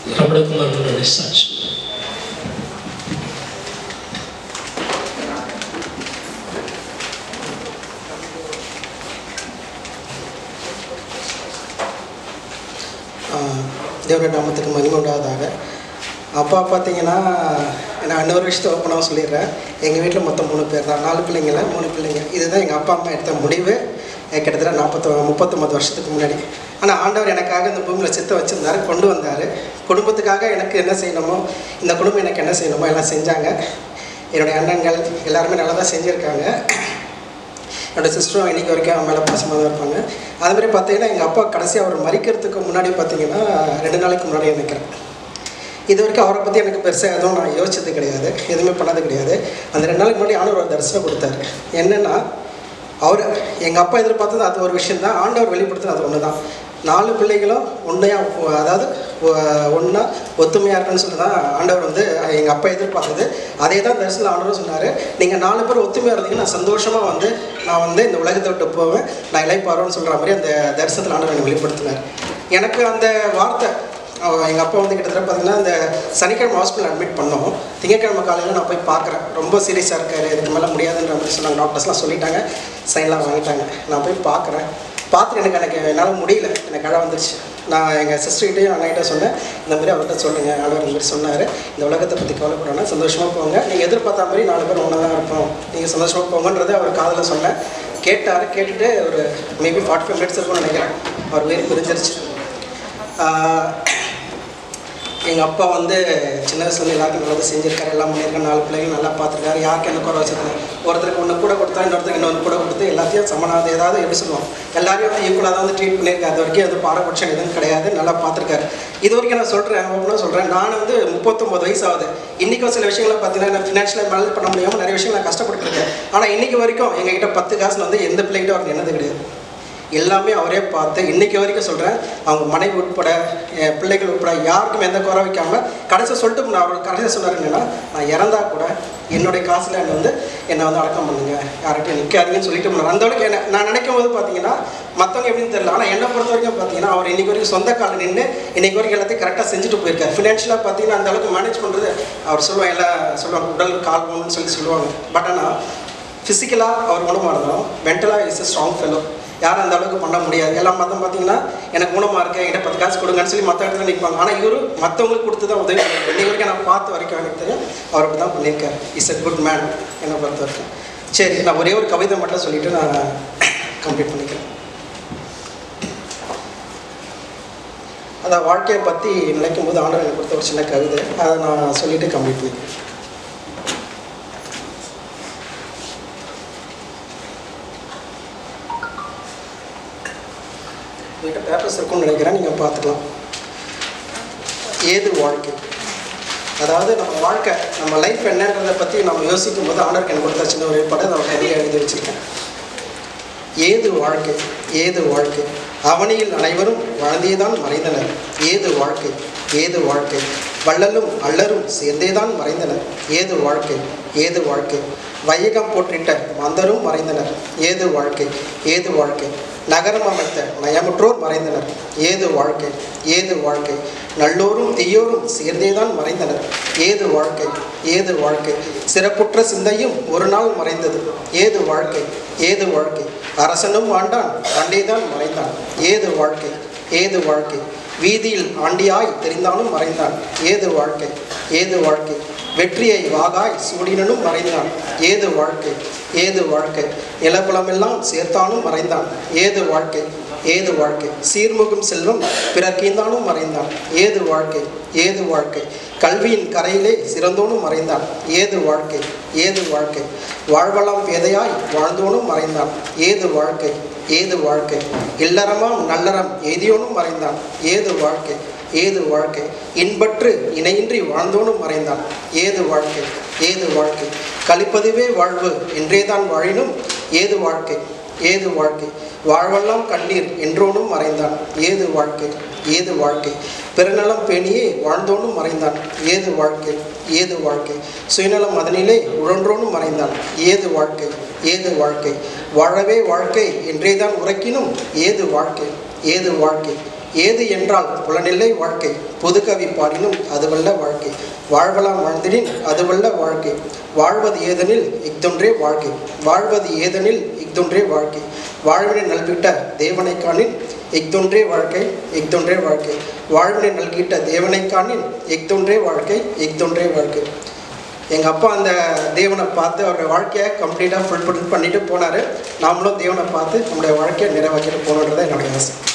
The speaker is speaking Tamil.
ரமணகுமார் அவருடைய சாட்சி ஆஹ் தேவனுடைய நாமத்துக்கு மகிமை உண்டாவதாக அப்பா பார்த்தீங்கன்னா நான் இன்னொரு விஷயத்தை ஓப்பனாக சொல்லிடுறேன் எங்கள் வீட்டில் மொத்தம் மூணு பேர் தான் நாலு பிள்ளைங்கள மூணு பிள்ளைங்க இதுதான் எங்கள் அப்பா அம்மா எடுத்த முடிவு அஹ் கிட்டத்தட்ட நாற்பத்தொ முப்பத்தொம்பது வருஷத்துக்கு முன்னாடி ஆனால் ஆண்டவர் எனக்காக இந்த பூமியில் சித்த வச்சுருந்தாரு கொண்டு வந்தார் குடும்பத்துக்காக எனக்கு என்ன செய்யணுமோ இந்த குடும்பம் எனக்கு என்ன செய்யணுமோ எல்லாம் செஞ்சாங்க என்னுடைய அண்ணன்கள் எல்லாருமே நல்லா தான் செஞ்சுருக்காங்க என்னோட சிஸ்டரும் இன்னைக்கு வரைக்கும் அவன் மேலே பாசமாக தான் இருப்பாங்க அது மாதிரி பார்த்தீங்கன்னா எங்கள் அப்பா கடைசி அவர் மறிக்கிறதுக்கு முன்னாடி பார்த்தீங்கன்னா ரெண்டு நாளைக்கு முன்னாடி நினைக்கிறேன் இது வரைக்கும் அவரை பற்றி எனக்கு பெருசாக எதுவும் நான் யோசிச்சது கிடையாது எதுவுமே பண்ணது கிடையாது அந்த ரெண்டு நாளைக்கு முன்னாடி ஆண்டவர் ஒரு தரிசனம் கொடுத்தாரு என்னென்னா அவர் எங்கள் அப்பா எதிர்பார்த்தது அது ஒரு விஷயம் தான் ஆண்டவர் வெளிப்படுத்துறது அது ஒன்று தான் நாலு பிள்ளைகளும் ஒன்றையாக அதாவது ஒன்றா ஒத்துமையாக இருக்குன்னு சொல்லி தான் ஆண்டவர் வந்து எங்கள் அப்பா எதிர்பார்த்தது அதே தான் தரிசனம் ஆண்டவர் சொன்னார் நீங்கள் நாலு பேர் ஒத்துமையாக இருந்தீங்கன்னா நான் சந்தோஷமாக வந்து நான் வந்து இந்த உலகத்தை விட்டு போவேன் நான் இலைப்பாரோன்னு சொல்கிற மாதிரி அந்த தரிசனத்தில் ஆண்டவர் எனக்கு வெளிப்படுத்தினார் எனக்கு அந்த வார்த்தை எங்கள் அப்பா வந்து கிட்டத்தட்ட பார்த்தீங்கன்னா இந்த சனிக்கிழமை ஹாஸ்பிட்டல் அட்மிட் பண்ணோம் திங்கக்கிழமை காலையில் நான் போய் பார்க்குறேன் ரொம்ப சீரியஸாக இருக்காரு இதுக்கு மேலே முடியாதுன்ற மாதிரி சொன்னாங்க டாக்டர்ஸ்லாம் சொல்லிட்டாங்க சைன்லாம் வாங்கிட்டாங்க நான் போய் பார்க்குறேன் பார்த்துட்டு எனக்கு எனக்கு என்னால் முடியல எனக்கு அழ வந்துருச்சு நான் எங்கள் சிஸ்டர்கிட்டையும் அண்ணகிட்ட சொன்னேன் இந்த மாதிரி அவர்கிட்ட சொல்லுங்கள் ஆண்டவர் இந்த மாதிரி சொன்னார் இந்த உலகத்தை பற்றி கவலைப்படாமல் சந்தோஷமாக போங்க நீங்கள் எதிர்பார்த்த மாதிரி நாலு பேர் ஒன்றா தான் இருப்போம் நீங்கள் சந்தோஷமாக போங்கன்றதை அவர் காதில் சொன்னேன் கேட்டார் கேட்டுட்டு ஒரு மேபி ஃபார்ட்டி ஃபைவ் மினிட்ஸ் இருக்கும்னு நினைக்கிறேன் அவர் உயிர் பிரிஞ்சிருச்சு எங்கள் அப்பா வந்து சின்ன வயசுலேருந்து எல்லாருக்கும் நல்லது செஞ்சிருக்காரு எல்லாம் பண்ணியிருக்காரு நாலு பிள்ளைங்க நல்லா பார்த்துருக்காரு யாருக்கு என்ன குறை வச்சதில்லை ஒருத்தருக்கு ஒன்று கூட கொடுத்தா இன்னொருத்தருக்கு இன்னொன்று கூட கொடுத்து எல்லாத்தையும் சமனாக ஏதாவது எப்படி சொல்லுவோம் எல்லாரையும் வந்து ஈக்குவலாக தான் வந்து ட்ரீட் பண்ணியிருக்காரு அது வரைக்கும் எதுவும் பாரபட்சம் எதுவும் கிடையாது நல்லா பார்த்துருக்காரு இது வரைக்கும் நான் சொல்கிறேன் ஒன்றும் சொல்கிறேன் நான் வந்து முப்பத்தொம்பது வயசு ஆகுது இன்றைக்கும் சில விஷயங்களை பார்த்தீங்கன்னா நான் ஃபினான்ஷியலாக மேனேஜ் பண்ண முடியாமல் நிறைய விஷயங்கள் நான் கஷ்டப்பட்டுருக்கேன் ஆனால் இன்றைக்கி வரைக்கும் எங்ககிட்ட பத்து காசு வந்து எந்த பிள்ளைகிட்ட அவருக்கு என்னது கிடையாது எல்லாமே அவரே பார்த்து இன்னைக்கு வரைக்கும் சொல்கிறேன் அவங்க மனைவி உட்பட என் பிள்ளைகள் உட்பட யாருக்கும் எந்த குறை வைக்காமல் கடைசியாக சொல்லிட்டு போன அவர் கடைசியாக சொன்னார் என்னன்னா நான் இறந்தா கூட என்னுடைய காசில் என்னை வந்து என்னை வந்து அடக்கம் பண்ணுங்க யார்கிட்டையும் நிற்காதீங்கன்னு சொல்லிட்டு போனார் அந்த அளவுக்கு என்ன நான் நினைக்கும் போது பார்த்தீங்கன்னா மற்றவங்க எப்படின்னு தெரியல ஆனால் என்னை பொறுத்த வரைக்கும் பார்த்தீங்கன்னா அவர் இன்னைக்கு வரைக்கும் சொந்த காலில் நின்று இன்னைக்கு வரைக்கும் எல்லாத்தையும் கரெக்டாக செஞ்சுட்டு போயிருக்காரு ஃபினான்ஷியலாக பார்த்தீங்கன்னா அந்த அளவுக்கு மேனேஜ் பண்ணுறது அவர் சொல்லுவாங்க எல்லாம் சொல்லுவாங்க உடல் கால் போகணும்னு சொல்லி சொல்லுவாங்க பட் ஆனால் ஃபிசிக்கலாக அவர் குணமாக இருந்தாலும் மென்டலாக இஸ் a ஸ்ட்ராங் ஃபெலோ யாரும் அந்த அளவுக்கு பண்ண முடியாது எல்லாம் மற்ற பார்த்தீங்கன்னா எனக்கு குணமாக இருக்கு என்கிட்ட பத்து காசு கொடுங்கன்னு சொல்லி மற்ற இடத்துல நிற்பாங்க ஆனால் இவரு மற்றவங்களுக்கு கொடுத்து தான் உதவி பண்ணிருக்காரு. இன்னைக்கு வரைக்கும் நான் பார்த்த வரைக்கும் எனக்கு தெரியும் அவர் அப்படி தான் பண்ணியிருக்காரு இஸ் a குட் மேன் என்னை பொறுத்த வரைக்கும் சரி நான் ஒரே ஒரு கவிதை மட்டும் சொல்லிட்டு நான் கம்ப்ளீட் பண்ணிக்கிறேன் அதான் வாழ்க்கையை பற்றி நினைக்கும் போது ஆண்டவர் எனக்கு கொடுத்த ஒரு சின்ன கவிதை அதை நான் சொல்லிட்டு கம்ப்ளீட் பண்ணிக்கிறேன் உங்கள்கிட்ட பேப்பர்ஸ் இருக்கும்னு நினைக்கிறேன் நீங்கள் பார்த்துக்கலாம் ஏது வாழ்க்கை அதாவது நம்ம வாழ்க்கை நம்ம லைஃப் என்னன்றதை பற்றி நம்ம யோசிக்கும் போது ஆண்டருக்கு எனக்கு கொடுத்த சின்ன ஒரு ஏற்பாடு அதை கவிதை எழுதி வச்சுருக்கேன் ஏது வாழ்க்கை ஏது வாழ்க்கை அவனியில் அனைவரும் வாழ்ந்தேதான் மறைந்தனர் ஏது வாழ்க்கை ஏது வாழ்க்கை வள்ளலும் அல்லரும் சேர்ந்தேதான் மறைந்தனர் ஏது வாழ்க்கை ஏது வாழ்க்கை வையகம் போற்றிட்ட மந்தரும் மறைந்தனர் ஏது வாழ்க்கை ஏது வாழ்க்கை நகரம் அமைத்த நயமுற்றோர் மறைந்தனர் ஏது வாழ்க்கை ஏது வாழ்க்கை நல்லோரும் தீயோரும் சேர்ந்தேதான் மறைந்தனர் ஏது வாழ்க்கை ஏது வாழ்க்கை சிறப்புற்ற சிந்தையும் ஒரு நாள் மறைந்தது ஏது வாழ்க்கை ஏது வாழ்க்கை அரசனும் ஆண்டான் ஆண்டேதான் மறைந்தான் ஏது வாழ்க்கை ஏது வாழ்க்கை வீதியில் ஆண்டியாய் தெரிந்தாலும் மறைந்தான் ஏது வாழ்க்கை ஏது வாழ்க்கை வெற்றியை வாகாய் சூடினனும் மறைந்தான் ஏது வாழ்க்கை ஏது வாழ்க்கை நிலபுலமெல்லாம் சேர்த்தானும் மறைந்தான் ஏது வாழ்க்கை ஏது வாழ்க்கை சீர்முகம் செல்வம் பிறர்க்கீந்தானும் மறைந்தான் ஏது வாழ்க்கை ஏது வாழ்க்கை கல்வியின் கரையிலே சிறந்தோனும் மறைந்தான் ஏது வாழ்க்கை ஏது வாழ்க்கை வாழ்வலாம் பேதையாய் வாழ்ந்தோனும் மறைந்தான் ஏது வாழ்க்கை ஏது வாழ்க்கை இல்லறமாம் நல்லறம் எய்தியோனும் மறைந்தான் ஏது வாழ்க்கை ஏது வாழ்க்கை இன்பற்று இணையின்றி வாழ்ந்தோனும் மறைந்தான் ஏது வாழ்க்கை ஏது வாழ்க்கை கழிப்பதுவே வாழ்வு என்றேதான் வாழினும் ஏது வாழ்க்கை ஏது வாழ்க்கை வாழ்வெல்லாம் கண்ணீர் என்றோனும் மறைந்தான் ஏது வாழ்க்கை ஏது வாழ்க்கை பிறநலம் பேணியே வாழ்ந்தோனும் மறைந்தான் ஏது வாழ்க்கை ஏது வாழ்க்கை சுயநலம் அதனிலே உழன்றோனும் மறைந்தான் ஏது வாழ்க்கை ஏது வாழ்க்கை வாழவே வாழ்க்கை என்றேதான் உரைக்கினும் ஏது வாழ்க்கை ஏது வாழ்க்கை ஏது என்றால் புலனில்லை வாழ்க்கை புதுகவி பாடினும் அதுவல்ல வாழ்க்கை வாழ்வலாம் வாழ்ந்திடின் அதுவல்ல வாழ்க்கை வாழ்வது ஏதெனில் இஃதொன்றே வாழ்க்கை வாழ்வது ஏதெனில் இஃதொன்றே வாழ்க்கை வாழ்வினை நல்விட்ட தேவனை காணின் இஃதொன்றே வாழ்க்கை இஃதொன்றே வாழ்க்கை வாழ்வினை நல்கிட்ட தேவனை காணின் இஃதொன்றே வாழ்க்கை இஃதொன்றே வாழ்க்கை எங்கள் அப்பா அந்த தேவனை பார்த்து அவருடைய வாழ்க்கையை கம்ப்ளீட்டாக ஃபுல்ஃபில் பண்ணிட்டு போனார் நாமளும் தேவனை பார்த்து நம்முடைய வாழ்க்கையை நிறைவேற்றிட்டு போகணுன்றது என்னுடைய ஆசை